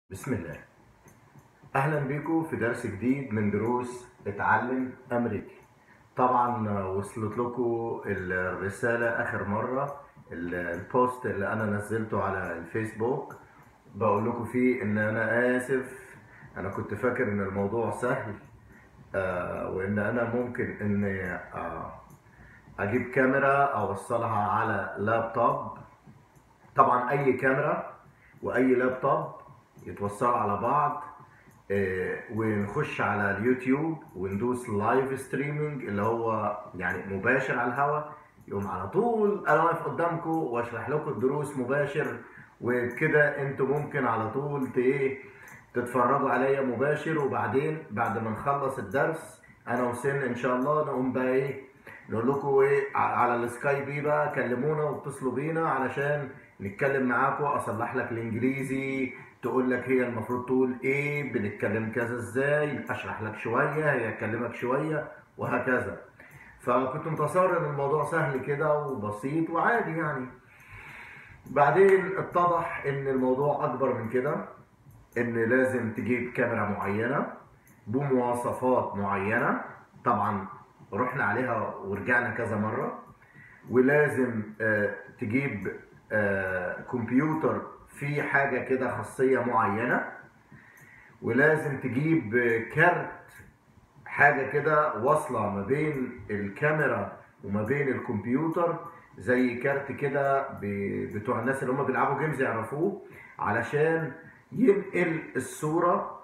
بسم الله اهلا بيكم في درس جديد من دروس اتعلم امريكي طبعا وصلت لكم الرساله اخر مره ال- البوست اللي انا نزلته على الفيسبوك بقول لكم فيه ان انا اسف انا كنت فاكر ان الموضوع سهل آه وان انا ممكن اني آه اجيب كاميرا اوصلها على لابتوب طبعا اي كاميرا واي لابتوب يتوصلوا على بعض آه، ونخش على اليوتيوب وندوس لايف ستريمينج اللي هو يعني مباشر على الهواء يقوم على طول انا واقف قدامكم واشرح لكم الدروس مباشر وكده انتوا ممكن على طول ت- ايه تتفرجوا عليا مباشر وبعدين بعد ما نخلص الدرس انا وسن ان شاء الله نقوم بقى ايه نقول لكم ايه ع- على السكايب ايه بقى كلمونا واتصلوا بينا علشان نتكلم معاكم اصلح لك الانجليزي تقول لك هي المفروض تقول ايه بنتكلم كذا ازاي اشرح لك شويه هي تكلمك شويه وهكذا فكنت متصور ان الموضوع سهل كده وبسيط وعادي يعني بعدين اتضح ان الموضوع اكبر من كده ان لازم تجيب كاميرا معينه بمواصفات معينه طبعا رحنا عليها ورجعنا كذا مره ولازم آه، تجيب آه، كمبيوتر فيه حاجه كده خاصيه معينه ولازم تجيب آه، كارت حاجه كده واصله ما بين الكاميرا وما بين الكمبيوتر زي كارت كده ب- بتوع الناس اللي هم بيلعبوا جيمز يعرفوه علشان ينقل الصوره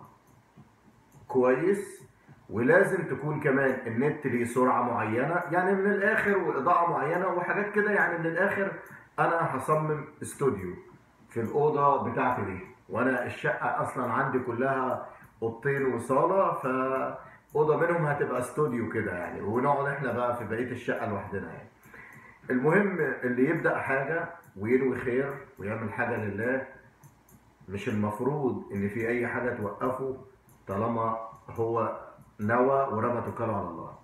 كويس ولازم تكون كمان النت ليه سرعه معينه يعني من الاخر واضاءه معينه وحاجات كده يعني من الاخر انا هصمم استوديو في الاوضه بتاعتي دي وانا الشقه اصلا عندي كلها اوضتين وصاله فاوضه منهم هتبقى استوديو كده يعني ونقعد احنا بقى في بقيه الشقه لوحدنا يعني المهم اللي يبدا حاجه وينوي خير ويعمل حاجه لله مش المفروض ان في اي حاجه توقفه طالما هو نوى ورمى توكله على الله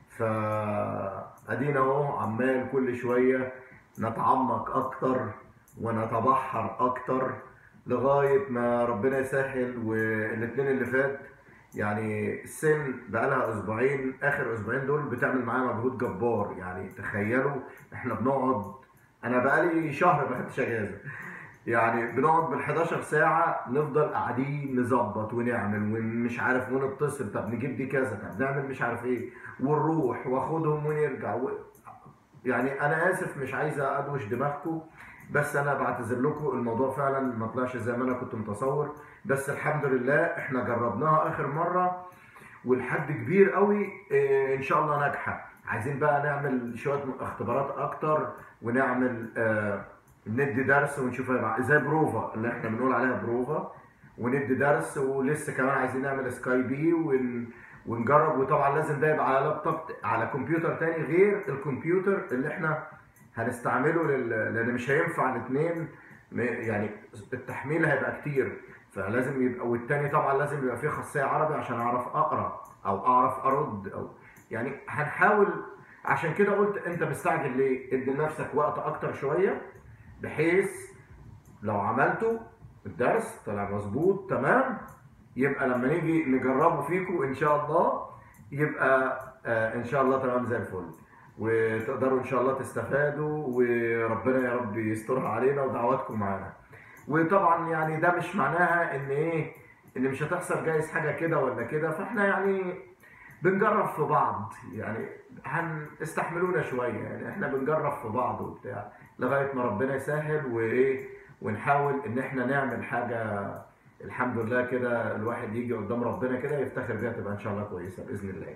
فادينا اهو عمال كل شويه نتعمق اكتر ونتبحر اكتر لغايه ما ربنا يسهل والاثنين اللي فات يعني السن بقالها اسبوعين اخر اسبوعين دول بتعمل معايا مجهود جبار يعني تخيلوا احنا بنقعد انا بقالي شهر ما خدتش اجازه يعني بنقعد بال 11 ساعة نفضل قاعدين نظبط ونعمل ومش عارف ونتصل طب نجيب دي كذا طب نعمل مش عارف ايه ونروح واخدهم ونرجع و... يعني انا اسف مش عايزة ادوش دماغكم بس انا بعتذر لكم الموضوع فعلا ما طلعش زي ما انا كنت متصور بس الحمد لله احنا جربناها اخر مرة والحد كبير قوي آه، ان شاء الله ناجحه عايزين بقى نعمل شويه اختبارات اكتر ونعمل آه، ندي درس ونشوف هيبقى زي بروفا اللي احنا بنقول عليها بروفا وندي درس ولسه كمان عايزين نعمل سكاي بي ون ونجرب وطبعا لازم ده يبقى على لابتوب على كمبيوتر تاني غير الكمبيوتر اللي احنا هنستعمله لل... لان مش هينفع الاثنين يعني التحميل هيبقى كتير فلازم يبقى والتاني طبعا لازم يبقى فيه خاصيه عربي عشان اعرف اقرا او اعرف ارد او يعني هنحاول عشان كده قلت انت مستعجل ليه؟ ادي لنفسك وقت اكتر شويه بحيث لو عملته الدرس طلع مظبوط تمام يبقى لما نيجي نجربه فيكم ان شاء الله يبقى آه ان شاء الله تمام زي الفل وتقدروا ان شاء الله تستفادوا وربنا يا رب يسترها علينا ودعواتكم معانا وطبعا يعني ده مش معناها ان ايه ان مش هتحصل جايز حاجه كده ولا كده فاحنا يعني بنجرب في بعض يعني هنستحملونا شويه يعني احنا بنجرب في بعض وبتاع لغايه ما ربنا يسهل وايه ونحاول ان احنا نعمل حاجه الحمد لله كده الواحد يجي قدام ربنا كده يفتخر بيها تبقى ان شاء الله كويسه باذن الله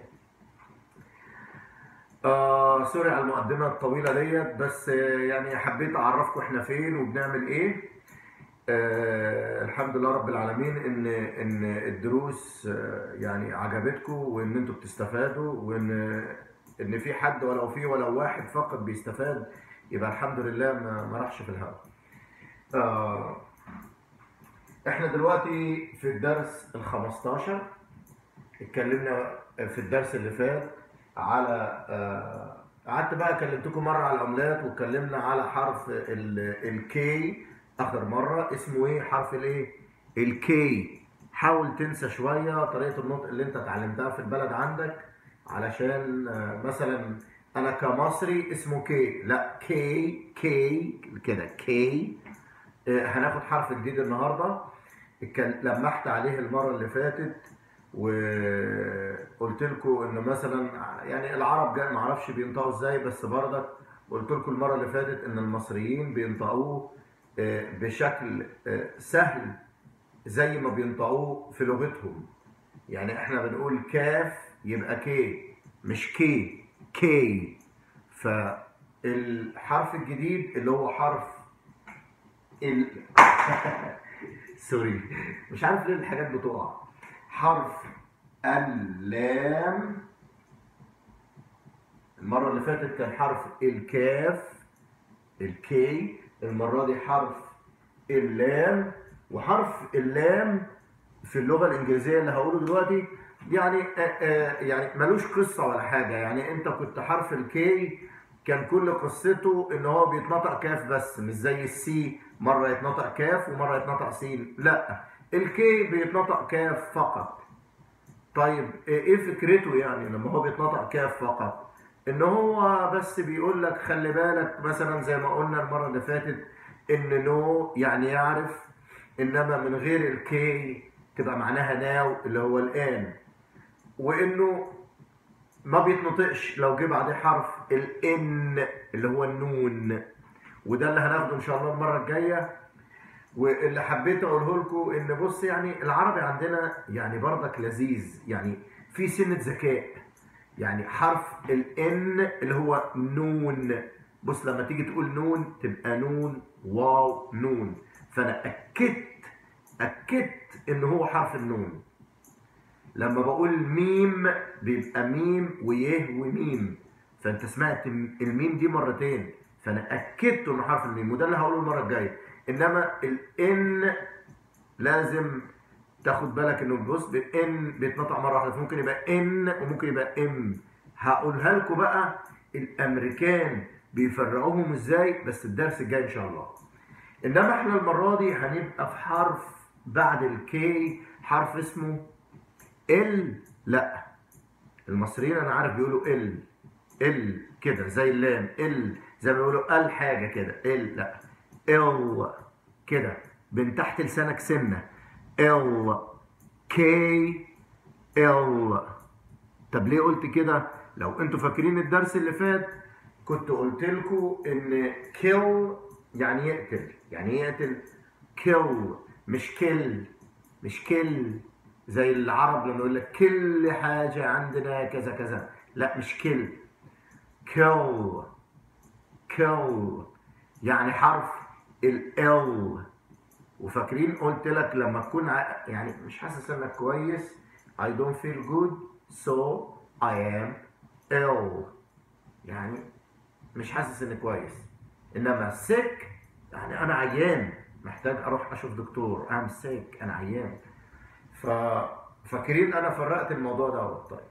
آه سوري على المقدمه الطويله ديت بس آه، يعني حبيت اعرفكم احنا فين وبنعمل ايه آه الحمد لله رب العالمين ان ان الدروس آه يعني عجبتكم وان انتوا بتستفادوا وان ان في حد ولو في ولو واحد فقط بيستفاد يبقى الحمد لله ما, ما راحش في الهواء. آه احنا دلوقتي في الدرس ال 15 اتكلمنا في الدرس اللي فات على آه، قعدت بقى كلمتكم مره على العملات واتكلمنا على حرف الكي اخر مره اسمه ايه حرف الايه الكي حاول تنسى شويه طريقه النطق اللي انت اتعلمتها في البلد عندك علشان آه، مثلا انا كمصري اسمه كي لا كي كي كده كي آه، هناخد حرف جديد النهارده اتكل- لمحت عليه المره اللي فاتت وقلت لكم ان مثلا يعني العرب جاي معرفش بينطقوا ازاي بس برضك قلت لكم المره اللي فاتت ان المصريين بينطقوه آه، بشكل آه، سهل زي ما بينطقوه في لغتهم يعني احنا بنقول كاف يبقى كي مش كي كي فالحرف الجديد اللي هو حرف ال سوري مش عارف ليه الحاجات بتقع حرف اللام المرة اللي فاتت كان حرف الكاف الكي المرة دي حرف اللام وحرف اللام في اللغة الإنجليزية اللي هقوله دلوقتي يعني آه آه يعني ملوش قصة ولا حاجة يعني أنت كنت حرف الكي كان كل قصته إن هو بيتنطق كاف بس مش زي السي مرة يتنطق كاف ومرة يتنطق سين لا الكي بيتنطق كاف فقط طيب ايه فكرته يعني لما هو بيتنطق كاف فقط ان هو بس بيقول لك خلي بالك مثلا زي ما قلنا المره اللي فاتت ان نو يعني يعرف انما من غير الكي تبقى معناها ناو اللي هو الان وانه ما بيتنطقش لو جه بعديه حرف الان اللي هو النون وده اللي هناخده ان شاء الله المره الجايه واللي حبيت اقوله لكم ان بص يعني العربي عندنا يعني برضك لذيذ يعني في سنه ذكاء يعني حرف الان اللي هو نون بص لما تيجي تقول نون تبقى نون واو نون فانا اكدت اكدت ان هو حرف النون لما بقول ميم بيبقى ميم ويه وميم فانت سمعت الميم دي مرتين فانا اكدت انه حرف الميم وده اللي هقوله المره الجايه انما الان لازم تاخد بالك انه بص الان بيتنطق مره واحده فممكن يبقى ان وممكن يبقى ام هقولها لكم بقى الامريكان بيفرقوهم ازاي بس الدرس الجاي ان شاء الله انما احنا المره دي هنبقى في حرف بعد الكي حرف اسمه ال لا المصريين انا عارف بيقولوا ال ال كده زي اللام ال زي ما بيقولوا ال حاجه كده ال لا ال كده من تحت لسانك سنه ال كي ال طب ليه قلت كده لو انتوا فاكرين الدرس اللي فات كنت قلت لكم ان كيل يعني يقتل يعني ايه يقتل كيل مش كل مش كل زي العرب لما يقول لك كل حاجه عندنا كذا كذا لا مش كل كيل كيل يعني حرف ال وفاكرين قلت لك لما تكون ع- يعني مش حاسس انك كويس I don't feel good so I am ill يعني مش حاسس اني كويس انما sick يعني انا عيان محتاج اروح اشوف دكتور I'm sick انا عيان ففاكرين انا فرقت الموضوع دوت طيب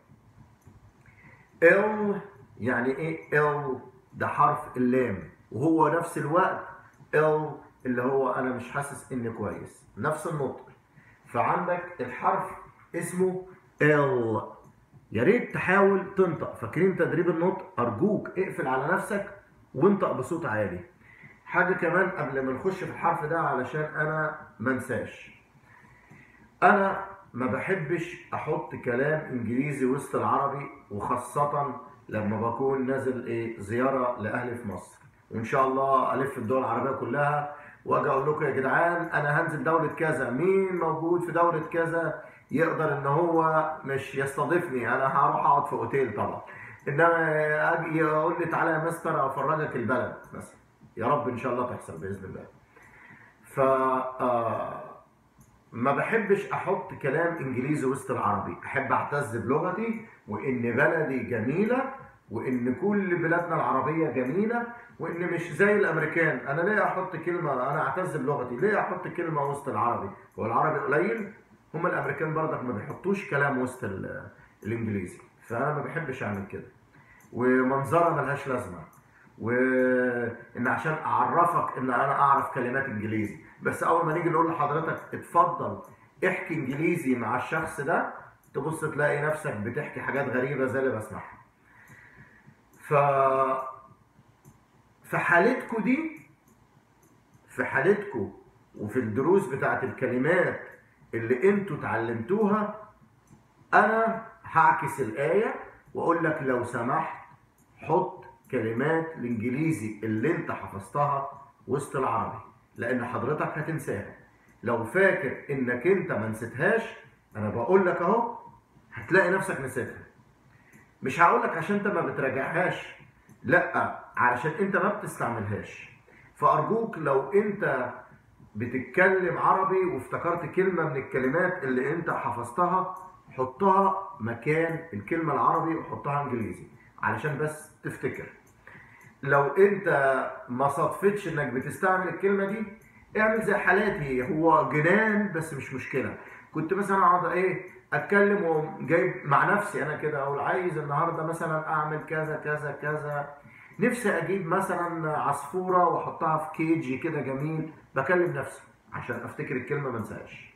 ill يعني ايه ill ده حرف اللام وهو نفس الوقت ill اللي هو انا مش حاسس اني كويس نفس النطق فعندك الحرف اسمه ال يا ريت تحاول تنطق فاكرين تدريب النطق ارجوك اقفل على نفسك وانطق بصوت عالي حاجه كمان قبل ما نخش في الحرف ده علشان انا ما انساش انا ما بحبش احط كلام انجليزي وسط العربي وخاصه لما بكون نازل ايه زياره لاهلي في مصر وان شاء الله الف الدول العربيه كلها واجي اقول لكم يا جدعان انا هنزل دوله كذا مين موجود في دوله كذا يقدر ان هو مش يستضيفني انا هروح اقعد في اوتيل طبعا انما اجي يقول لي تعالى يا مستر افرجك البلد مثلا يا رب ان شاء الله تحصل باذن الله ف آه، ما بحبش احط كلام انجليزي وسط العربي احب اعتز بلغتي وان بلدي جميله وان كل بلادنا العربيه جميله وان مش زي الامريكان انا ليه احط كلمه انا اعتز بلغتي ليه احط كلمه وسط العربي هو العربي قليل هم الامريكان برضك ما بيحطوش كلام وسط ال- الانجليزي فانا ما بحبش اعمل كده ومنظره ملهاش لازمه وان عشان اعرفك ان انا اعرف كلمات انجليزي بس اول ما نيجي نقول لحضرتك اتفضل احكي انجليزي مع الشخص ده تبص تلاقي نفسك بتحكي حاجات غريبه زي اللي بسمعها ف في حالتكم دي في حالتكم وفي الدروس بتاعت الكلمات اللي انتوا اتعلمتوها انا هعكس الايه واقول لك لو سمحت حط كلمات الانجليزي اللي انت حفظتها وسط العربي لان حضرتك هتنساها لو فاكر انك انت ما نسيتهاش انا بقول لك اهو هتلاقي نفسك نسيتها مش هقول لك عشان انت ما بتراجعهاش لا علشان انت ما بتستعملهاش فارجوك لو انت بتتكلم عربي وافتكرت كلمة من الكلمات اللي انت حفظتها حطها مكان الكلمة العربي وحطها انجليزي علشان بس تفتكر لو انت ما صدفتش انك بتستعمل الكلمة دي اعمل زي حالاتي هو جنان بس مش مشكلة كنت مثلا اقعد ايه اتكلم وجايب مع نفسي انا كده اقول عايز النهارده مثلا اعمل كذا كذا كذا نفسي اجيب مثلا عصفوره واحطها في كيجي كده جميل بكلم نفسي عشان افتكر الكلمه ما انساهاش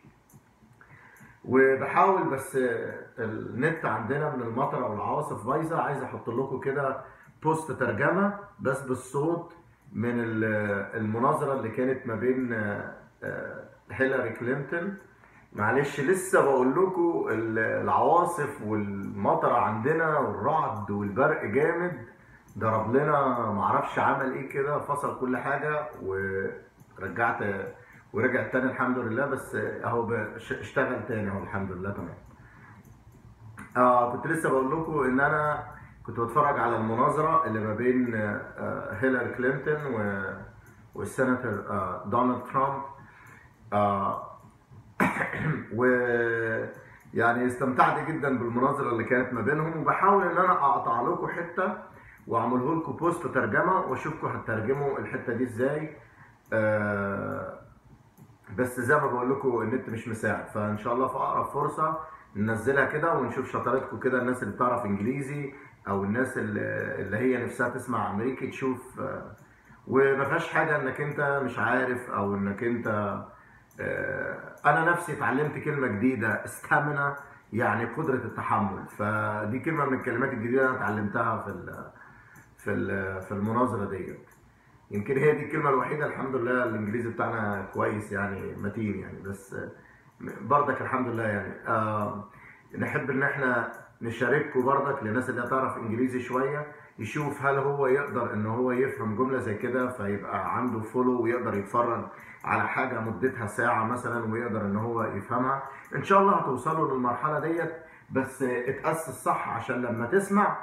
وبحاول بس النت عندنا من المطر او العواصف بايظه عايز احط لكم كده بوست ترجمه بس بالصوت من المناظره اللي كانت ما بين هيلاري كلينتون معلش لسه بقول لكم العواصف والمطر عندنا والرعد والبرق جامد ضرب لنا معرفش عمل ايه كده فصل كل حاجه ورجعت ورجع تاني الحمد لله بس اهو اشتغل تاني اهو الحمد لله تمام آه كنت لسه بقول لكم ان انا كنت بتفرج على المناظره اللي ما بين آه هيلاري كلينتون و والسيناتور آه دونالد ترامب آه و يعني استمتعت جدا بالمناظره اللي كانت ما بينهم وبحاول ان انا اقطع لكم حته واعمله لكم بوست ترجمه واشوفكم هتترجموا الحته دي ازاي آه بس زي ما بقول لكم النت مش مساعد فان شاء الله في اقرب فرصه ننزلها كده ونشوف شطارتكم كده الناس اللي بتعرف انجليزي او الناس اللي, اللي هي نفسها تسمع امريكي تشوف آه وما فيهاش حاجه انك انت مش عارف او انك انت آه انا نفسي اتعلمت كلمه جديده استامنا يعني قدره التحمل فدي كلمه من الكلمات الجديده انا اتعلمتها في في في المناظره ديت يمكن هي دي الكلمه الوحيده الحمد لله الانجليزي بتاعنا كويس يعني متين يعني بس بردك الحمد لله يعني آه نحب ان احنا نشارككم بردك للناس اللي هتعرف انجليزي شويه يشوف هل هو يقدر ان هو يفهم جمله زي كده فيبقى عنده فولو ويقدر يتفرج على حاجه مدتها ساعه مثلا ويقدر ان هو يفهمها ان شاء الله هتوصلوا للمرحله ديت بس اتاسس صح عشان لما تسمع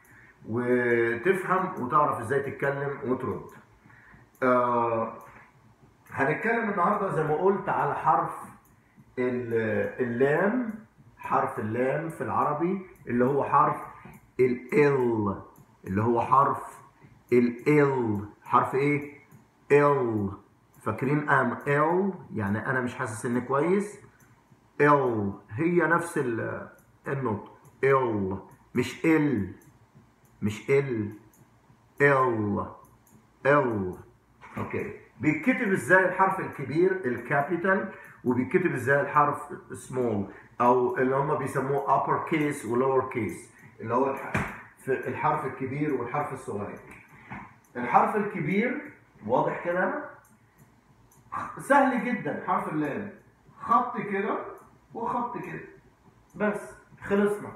وتفهم وتعرف ازاي تتكلم وترد آه هنتكلم النهارده زي ما قلت على حرف اللام حرف اللام في العربي اللي هو حرف ال اللي هو حرف ال حرف ايه ال فاكرين ام ال يعني انا مش حاسس ان كويس ال هي نفس النطق ال مش ال مش ال ال ال اوكي بيتكتب ازاي الحرف الكبير الكابيتال وبيتكتب ازاي الحرف سمول او اللي هم بيسموه upper case و lower case اللي هو في الحرف الكبير والحرف الصغير الحرف الكبير واضح كده سهل جدا حرف اللام خط كده وخط كده بس خلصنا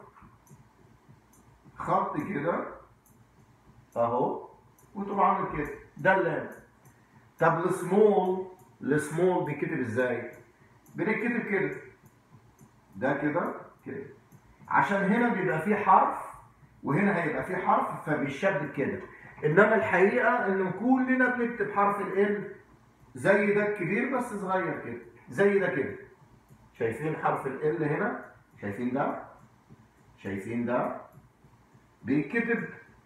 خط كده اهو وتقوم عامل كده ده اللام طب السمول السمول بيتكتب ازاي؟ بنكتب كده ده كده كده عشان هنا بيبقى فيه حرف وهنا هيبقى فيه حرف فبيشبك كده انما الحقيقه ان كلنا بنكتب حرف ال زي ده الكبير بس صغير كده زي ده كده شايفين حرف ال هنا شايفين ده شايفين ده بيتكتب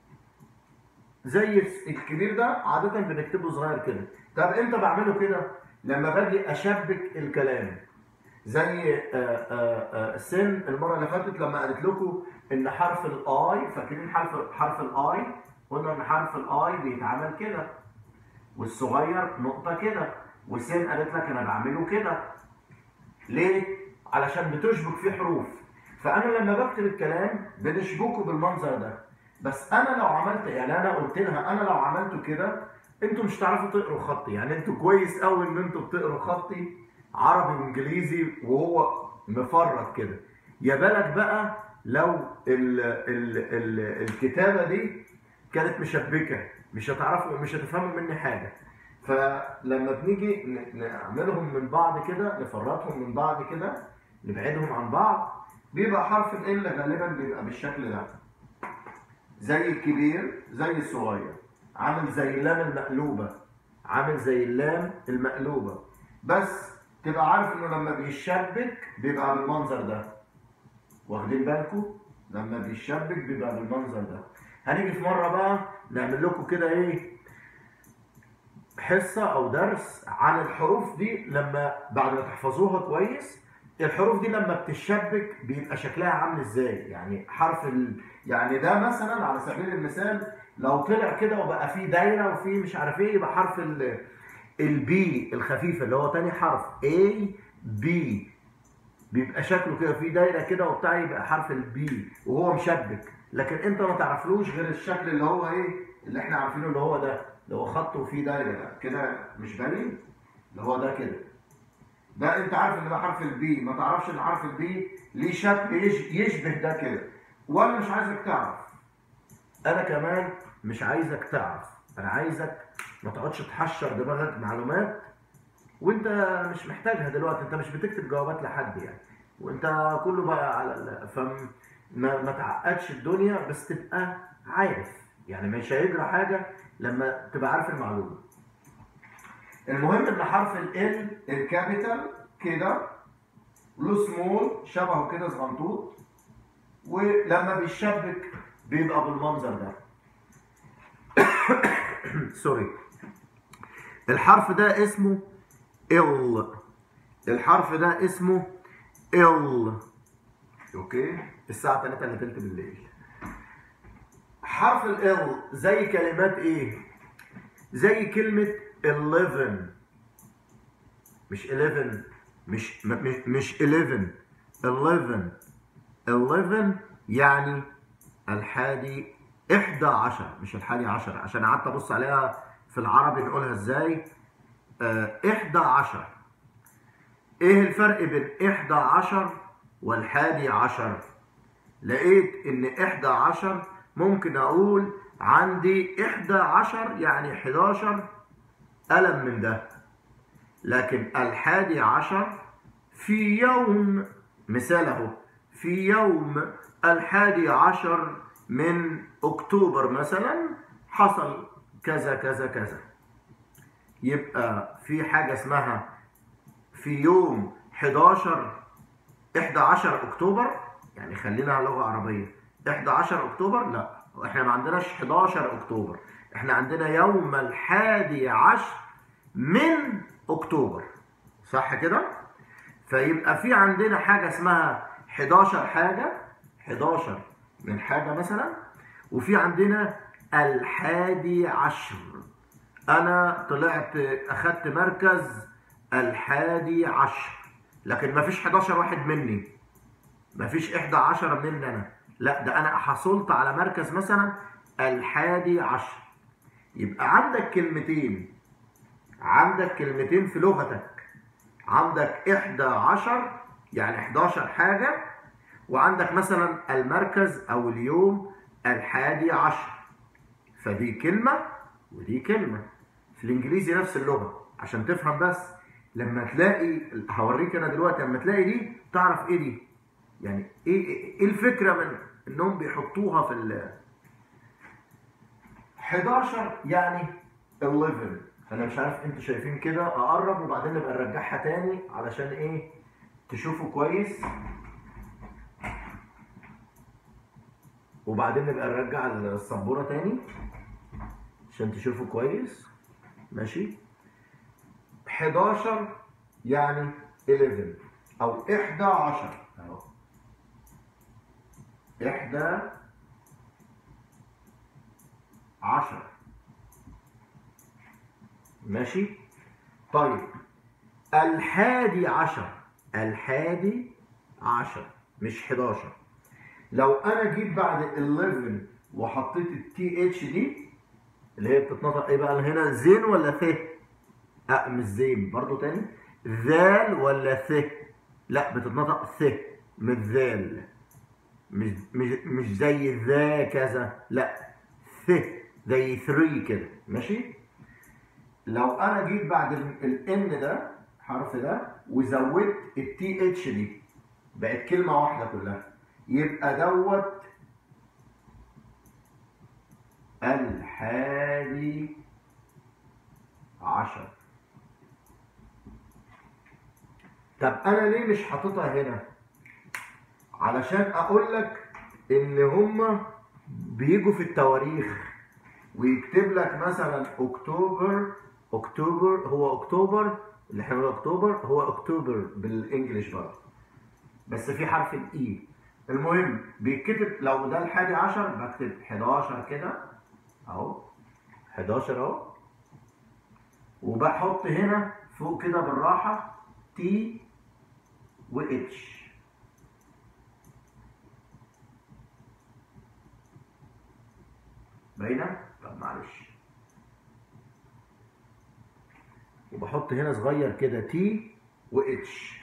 زي الكبير ده عادة بنكتبه صغير كده طب امتى بعمله كده لما باجي اشبك الكلام زي آآ آآ سن المره اللي فاتت لما قالت لكم ان حرف الاي فاكرين حرف حرف الاي قلنا ان حرف الاي بيتعمل كده والصغير نقطه كده وسين قالت لك انا بعمله كده ليه علشان بتشبك فيه حروف فانا لما بكتب الكلام بنشبكه بالمنظر ده بس انا لو عملت يعني انا قلت لها انا لو عملته كده انتوا مش هتعرفوا تقروا خطي يعني انتوا كويس قوي ان انتوا بتقروا خطي عربي وانجليزي وهو مفرط كده يا بالك بقى لو ال ال ال الكتابه دي كانت مشبكه مش هتعرفوا مش هتفهموا مني حاجه فلما بنيجي ن- نعملهم من بعض كده نفرطهم من بعض كده نبعدهم عن بعض بيبقى حرف ال غالبا بيبقى بالشكل ده زي الكبير زي الصغير عامل زي اللام المقلوبة عامل زي اللام المقلوبة بس تبقى عارف انه لما بيشبك بيبقى بالمنظر ده واخدين بالكم لما بيشبك بيبقى بالمنظر ده هنيجي في مرة بقى نعمل لكم كده ايه حصة او درس عن الحروف دي لما بعد ما تحفظوها كويس الحروف دي لما بتشبك بيبقى شكلها عامل ازاي يعني حرف ال... يعني ده مثلا على سبيل المثال لو طلع كده وبقى فيه دايره وفيه مش عارف ايه يبقى حرف ال البي الخفيفه اللي هو تاني حرف A B بيبقى شكله كده فيه دايره كده وبتاع يبقى حرف البي وهو مشبك لكن انت ما تعرفلوش غير الشكل اللي هو ايه اللي احنا عارفينه اللي هو ده اللي هو خط وفيه دايره ده كده مش باين اللي هو ده كده ده انت عارف ان ده حرف البي ما تعرفش ان حرف البي ليه شكل يش- يشبه ده كده وانا مش عايزك تعرف انا كمان مش عايزك تعرف انا عايزك ما تقعدش تحشر دماغك معلومات وانت مش محتاجها دلوقتي انت مش بتكتب جوابات لحد يعني وانت كله بقى على ال- فم ما, ما تعقدش الدنيا بس تبقى عارف يعني مش هيجرى حاجه لما تبقى عارف المعلومه المهم ان حرف ال الكابيتال كده له سمول شبهه كده صغنطوط ولما بيشبك بيبقى بالمنظر ده سوري الحرف ده اسمه ال الحرف ده اسمه ال اوكي الساعة 3 الا تلت بالليل حرف ال زي كلمات ايه زي كلمة 11 مش 11 مش م- مش مش 11 11 11 يعني الحادي 11 مش الحادي عشر عشان قعدت ابص عليها في العربي نقولها ازاي آه 11 ايه الفرق بين 11 والحادي عشر لقيت ان 11 ممكن اقول عندي 11 يعني 11 قلم من ده لكن الحادي عشر في يوم مثال اهو في يوم الحادي عشر من اكتوبر مثلا حصل كذا كذا كذا يبقى في حاجة اسمها في يوم 11 11 اكتوبر يعني خلينا لغة عربية 11 اكتوبر لا احنا ما عندناش 11 اكتوبر احنا عندنا يوم الحادي عشر من اكتوبر صح كده فيبقى في عندنا حاجة اسمها 11 حاجة 11 من حاجة مثلا وفي عندنا الحادي عشر انا طلعت اخدت مركز الحادي عشر لكن ما فيش 11 واحد مني ما فيش 11 مني انا لا ده انا حصلت على مركز مثلا الحادي عشر يبقى عندك كلمتين عندك كلمتين في لغتك عندك 11 يعني 11 حاجة وعندك مثلا المركز أو اليوم الحادي عشر فدي كلمة ودي كلمة في الإنجليزي نفس اللغة عشان تفهم بس لما تلاقي هوريك أنا دلوقتي لما تلاقي دي تعرف إيه دي يعني إيه إيه الفكرة من إنهم بيحطوها في ال 11 يعني 11 انا مش عارف انتوا شايفين كده اقرب وبعدين نبقى نرجعها تاني علشان ايه تشوفوا كويس وبعدين نبقى نرجع السبوره تاني عشان تشوفوا كويس ماشي 11 يعني 11 او 11 اهو 11 عشر ماشي طيب الحادي عشر الحادي عشر مش 11 لو انا جيت بعد 11 وحطيت التي اتش دي اللي هي بتتنطق ايه بقى هنا زين ولا ث اه مش زين برضو تاني ذال ولا ث لا بتتنطق ث مش ذال مش مش مش زي ذا كذا لا ث زي 3 كده ماشي لو انا جيت بعد الان ده الحرف ده وزودت التي اتش دي بقت كلمه واحده كلها يبقى دوت الحادي عشر طب انا ليه مش حاططها هنا علشان اقول لك ان هما بيجوا في التواريخ ويكتب لك مثلا اكتوبر اكتوبر هو اكتوبر اللي احنا بنقول اكتوبر هو اكتوبر بالانجلش برضه بس في حرف الاي المهم بيتكتب لو ده الحادي عشر بكتب 11 كده اهو 11 اهو وبحط هنا فوق كده بالراحه تي و اتش باينه؟ طب معلش وبحط هنا صغير كده تي و اتش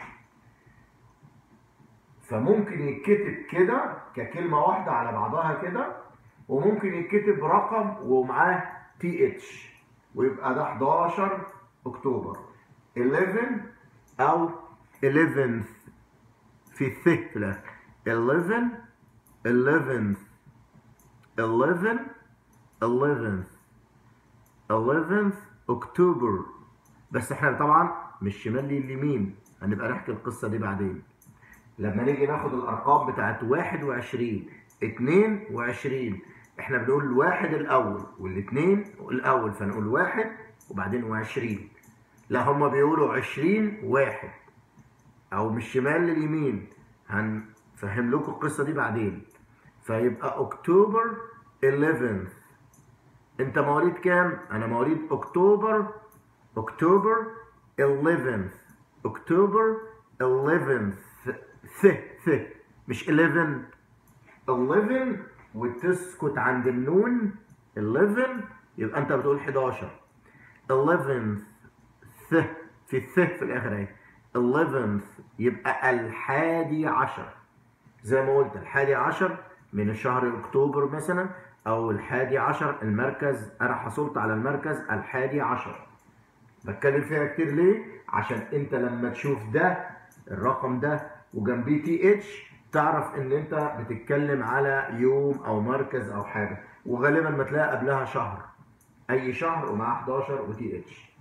فممكن يتكتب كده ككلمه واحده على بعضها كده وممكن يتكتب رقم ومعاه تي اتش ويبقى ده 11 اكتوبر 11 او 11 في الث في الاخر 11 11 11 11 11 اكتوبر بس احنا طبعا مش شمال لليمين هنبقى نحكي القصه دي بعدين لما نيجي ناخد الارقام بتاعت 21 22 احنا بنقول الواحد الاول والاثنين الاول فنقول واحد وبعدين وعشرين لا هما بيقولوا عشرين واحد او من الشمال لليمين هنفهم لكم القصة دي بعدين فيبقى اكتوبر 11 انت مواليد كام انا مواليد اكتوبر اكتوبر 11 اكتوبر 11 ث ث مش 11 11 وتسكت عند النون 11 يبقى انت بتقول 11 11 ث في الث في الاخر اهي 11 يبقى الحادي عشر زي ما قلت الحادي عشر من شهر اكتوبر مثلا او الحادي عشر المركز انا حصلت على المركز الحادي عشر بتكلم فيها كتير ليه عشان انت لما تشوف ده الرقم ده وجنبيه تي اتش تعرف ان انت بتتكلم على يوم او مركز او حاجه وغالبا ما تلاقي قبلها شهر اي شهر ومعاه 11 وتي اتش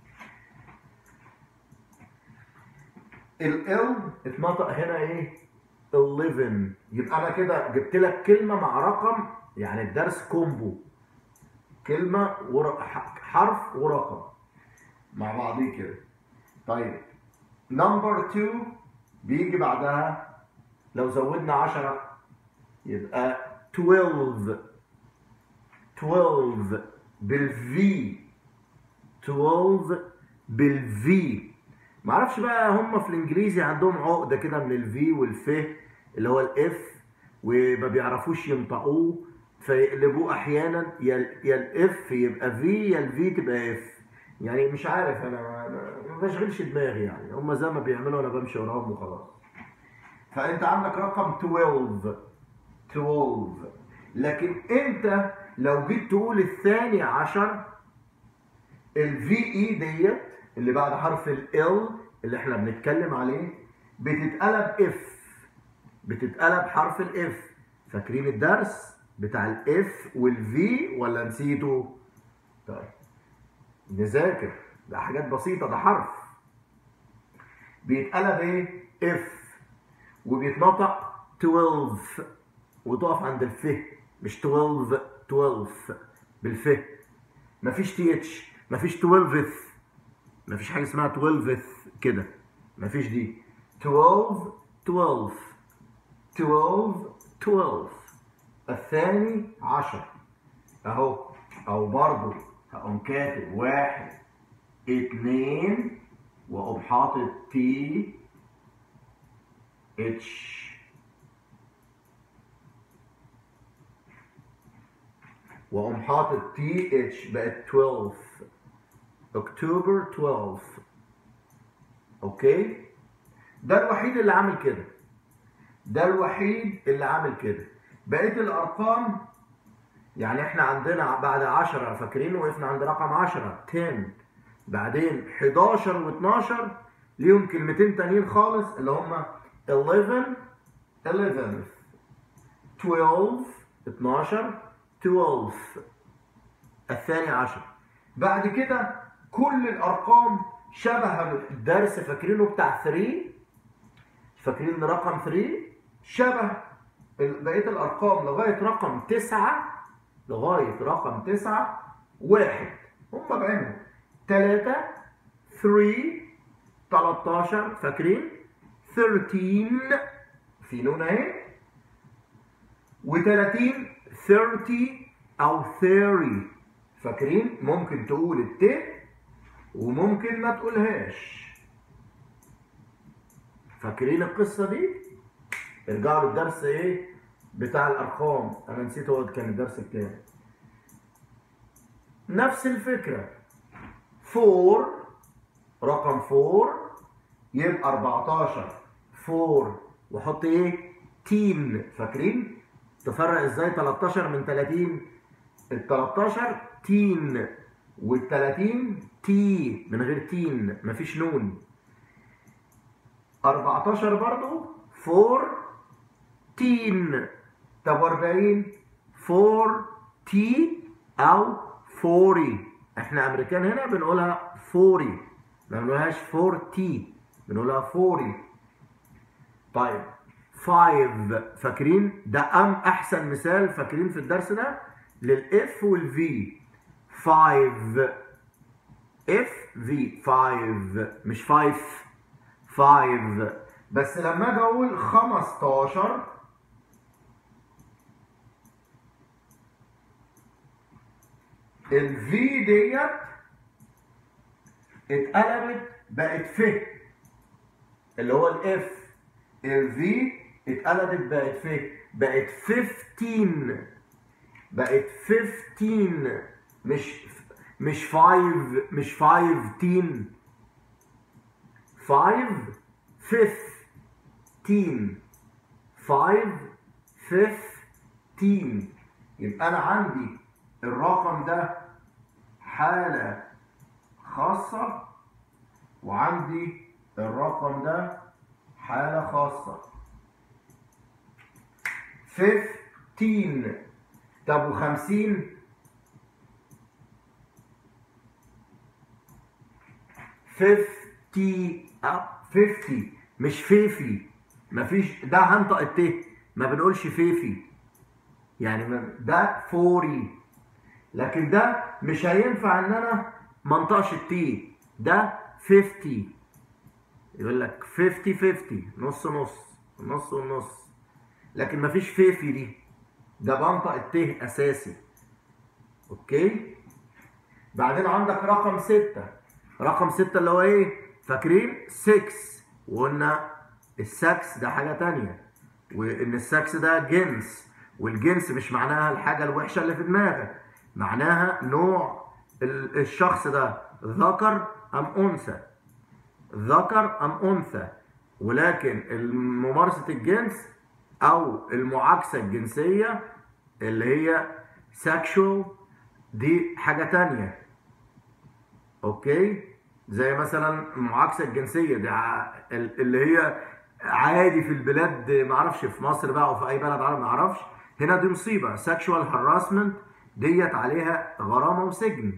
ال اتنطق هنا ايه 11 يبقى انا كده جبت لك كلمه مع رقم يعني الدرس كومبو كلمه ور... حرف ورقم مع بعضيه كده طيب نمبر 2 بيجي بعدها لو زودنا 10 يبقى 12 12 بالفي 12 بالفي معرفش بقى هم في الانجليزي عندهم عقده كده من الفي والف اللي هو الاف وما بيعرفوش ينطقوه فيقلبوه احيانا يا يا الاف يبقى في يا الفي تبقى اف يعني مش عارف انا ما بشغلش دماغي يعني هم زي ما بيعملوا انا بمشي وراهم وخلاص فانت عندك رقم 12 12 لكن انت لو جيت تقول الثاني عشر الفي اي ديت اللي بعد حرف ال اللي احنا بنتكلم عليه بتتقلب اف بتتقلب حرف الاف فاكرين الدرس بتاع الاف والفي ولا نسيته طيب نذاكر ده حاجات بسيطه ده حرف بيتقلب ايه اف وبيتنطق 12 وتقف عند الف مش 12 12 بالف مفيش تي اتش مفيش 12 مفيش حاجه اسمها 12 كده مفيش دي 12 12 12 12 الثاني 10 اهو او برضو هقوم كاتب واحد اتنين واقوم حاطط تي اتش واقوم حاطط تي اتش بقت 12 اكتوبر 12 اوكي ده الوحيد اللي عامل كده ده الوحيد اللي عامل كده بقيه الارقام يعني احنا عندنا بعد 10 فاكرين وقفنا عند رقم 10 10 بعدين 11 و12 ليهم كلمتين تانيين خالص اللي هم 11 11 12 12 12 الثاني عشر بعد كده كل الارقام شبه الدرس فاكرينه بتاع 3 فاكرين رقم 3 شبه بقيه الارقام لغايه رقم 9 لغايه رقم 9 واحد هم بعينهم 3 3 13 فاكرين 13 في نون اهي و30 30 او 30 فاكرين ممكن تقول الت وممكن ما تقولهاش فاكرين القصه دي ارجعوا للدرس ايه بتاع الارقام انا نسيت هو كان الدرس بتاعي نفس الفكره 4 رقم 4 يبقى 14 4 وحط ايه تين فاكرين تفرق ازاي 13 من 30 ال 13 تين وال 30 تي من غير تين مفيش نون 14 برضو 4 تين طب 40 4 تي او 40 احنا امريكان هنا بنقولها 40 ما بنقولهاش 4 تي بنقولها 40 طيب 5 فاكرين ده ام احسن مثال فاكرين في الدرس ده للاف والفي 5 اف في 5 مش 5 5 بس لما اجي اقول 15 الفي ديت اتقلبت بقت ف اللي هو الاف الفي اتقلبت بقت ف بقت 15 بقت 15 مش مش 5 مش 15 5 15 5 15 يبقى انا عندي الرقم ده حالة خاصة وعندي الرقم ده حالة خاصة 15 طب و50 50 50 مش فيفي مفيش ده هنطق الت ما بنقولش فيفي يعني ده 40 لكن ده مش هينفع ان انا ما انطقش التي ده 50 يقول لك 50 50 نص نص نص ونص لكن مفيش فيفي دي ده بنطق الت اساسي اوكي بعدين عندك رقم 6 رقم 6 اللي هو ايه فاكرين 6 وقلنا السكس ده حاجه تانية وان السكس ده جنس والجنس مش معناها الحاجه الوحشه اللي في دماغك معناها نوع الشخص ده ذكر ام انثى ذكر ام انثى ولكن ممارسه الجنس او المعاكسه الجنسيه اللي هي sexual دي حاجه تانية اوكي زي مثلا المعاكسه الجنسيه دي اللي هي عادي في البلاد معرفش في مصر بقى او في اي بلد عربي معرفش هنا دي مصيبه sexual harassment ديت عليها غرامه وسجن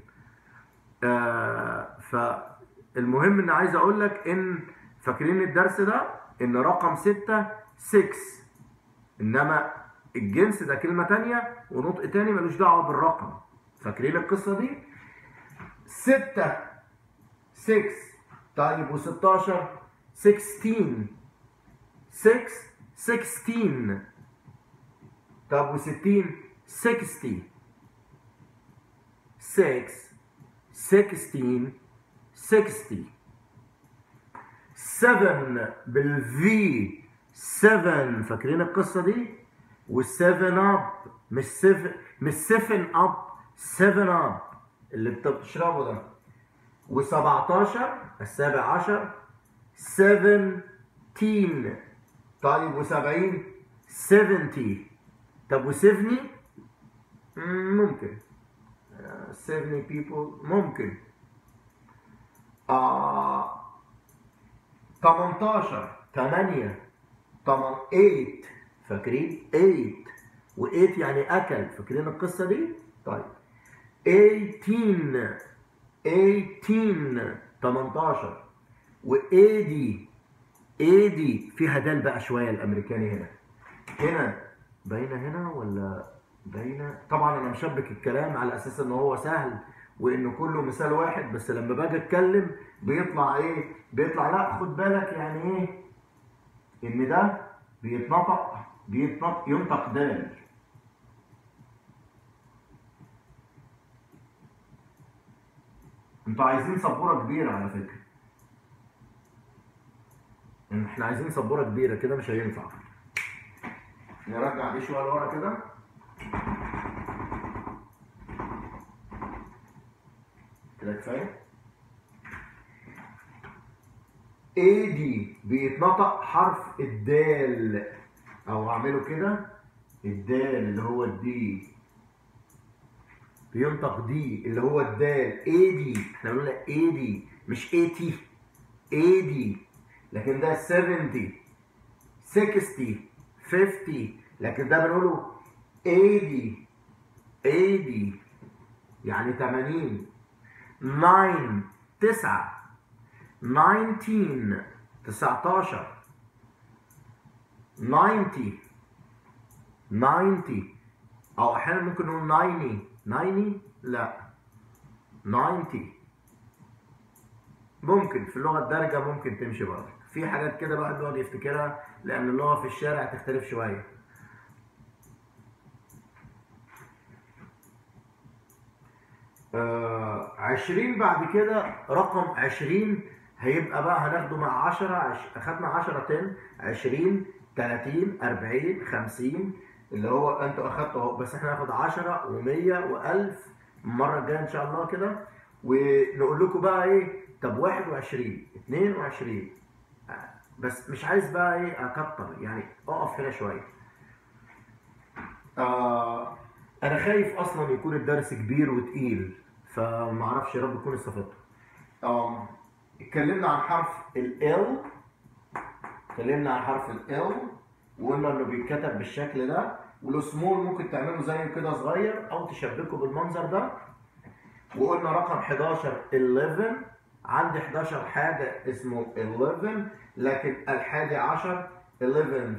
آه فالمهم ان عايز اقول لك ان فاكرين الدرس ده ان رقم 6 6 انما الجنس ده كلمه تانية ونطق تاني ملوش دعوه بالرقم فاكرين القصه دي 6 6 طيب و16 16 6 16 طب و60 60 6 16 60 7 بالفي 7 فاكرين القصه دي وال7 اب مش 7 مش 7 اب 7 اب اللي انت بتشربه ده و17 السابع عشر 17 طيب و70 70 طب و70 ممكن 70 people ممكن آه 18 8 8 فاكرين 8 و8 يعني اكل فاكرين القصه دي طيب 18 18 18 وايدي ايدي فيها دال بقى شويه الامريكاني هنا هنا باينه هنا ولا باينه طبعا انا مشبك الكلام على اساس ان هو سهل وانه كله مثال واحد بس لما باجي اتكلم بيطلع ايه بيطلع لا خد بالك يعني ايه ان ده بيتنطق بيتنطق ينطق دال انتوا عايزين سبوره كبيره على فكره ان احنا عايزين سبوره كبيره كده مش هينفع نرجع دي شويه لورا كده كده كفايه اي دي بيتنطق حرف الدال او اعمله كده الدال اللي هو الدي بينطق دي اللي هو الدال اي دي احنا بنقول اي دي مش اي تي اي دي لكن ده 70 60 50 لكن ده بنقوله 80 80 يعني 80 9 9 19 19 90 90 او احيانا ممكن نقول 90 90 لا 90 ممكن في اللغه الدارجه ممكن تمشي برضه في حاجات كده الواحد بيقعد يفتكرها لان اللغه في الشارع تختلف شويه آه عشرين بعد كده رقم عشرين هيبقى بقى هناخده مع عشرة عش... أخدنا عشرة تن عشرين تلاتين أربعين خمسين اللي هو أنتوا أخدتوا أهو بس إحنا هناخد عشرة ومية وألف المرة الجاية إن شاء الله كده ونقول لكم بقى إيه طب واحد وعشرين اتنين وعشرين بس مش عايز بقى إيه أكتر يعني أقف هنا شوية آه أنا خايف أصلا يكون الدرس كبير وتقيل فمعرفش يا رب تكون استفدتوا آه اتكلمنا عن حرف ال L اتكلمنا عن حرف ال L وقلنا انه بيتكتب بالشكل ده والسمول ممكن تعمله زيه كده صغير او تشبكه بالمنظر ده وقلنا رقم 11 11 عندي 11 حاجة اسمه 11 لكن الحادي عشر 11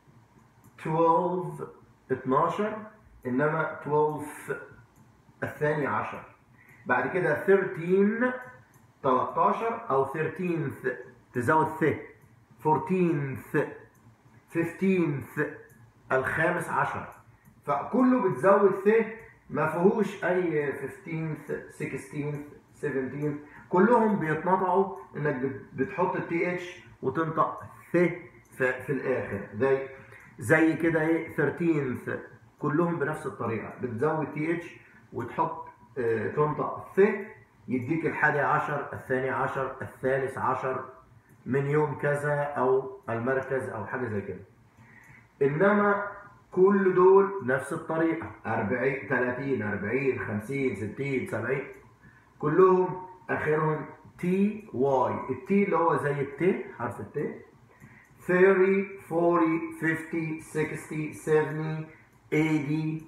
12 12 انما 12 الثاني عشر بعد كده 13 13 او 13th تزود ث 14th 15th الخامس عشر فكله بتزود ث ما فيهوش اي 15th 16th 17th كلهم بيتنطعوا انك بتحط التي اتش وتنطق ث في, في الاخر زي زي كده ايه 13th كلهم بنفس الطريقه بتزود تي اتش وتحط اه تنطق ث يديك الحادي عشر الثاني عشر الثالث عشر من يوم كذا او المركز او حاجه زي كده انما كل دول نفس الطريقه 40 30 40 50 60 70 كلهم اخرهم تي واي التي اللي هو زي الت حرف الت 30 40 50 60 70 80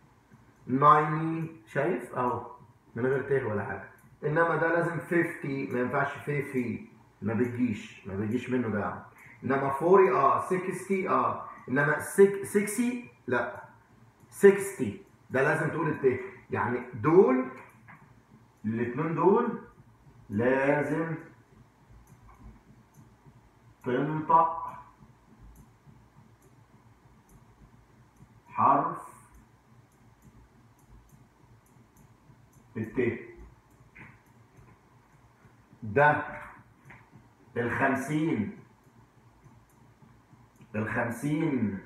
90 شايف اهو من غير ت ولا حاجه انما ده لازم 50 ما ينفعش في في ما بتجيش ما بيجيش منه ده انما 40 اه 60 اه انما 60 لا 60 ده لازم تقول الت يعني دول الاثنين دول لازم تنطق حرف الت الت ده الخمسين الخمسين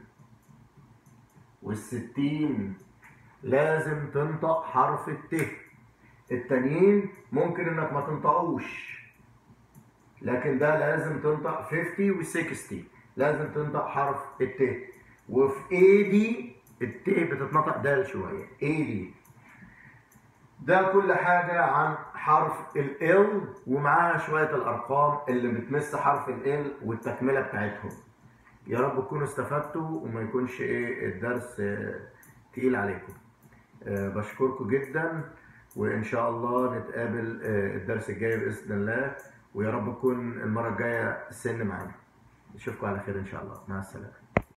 والستين لازم تنطق حرف الت التانيين ممكن انك ما تنطقوش لكن ده لازم تنطق 50 و 60 لازم تنطق حرف الت وفي اي دي الت بتتنطق دال شويه اي دي ده كل حاجة عن حرف ال ومعاها شوية الأرقام اللي بتمس حرف ال والتكملة بتاعتهم يا رب تكونوا استفدتوا وما يكونش ايه الدرس آه، تقيل عليكم آه، بشكركم جدا وان شاء الله نتقابل آه، الدرس الجاي باذن الله ويا رب تكون المره الجايه السن معانا نشوفكم على خير ان شاء الله مع السلامه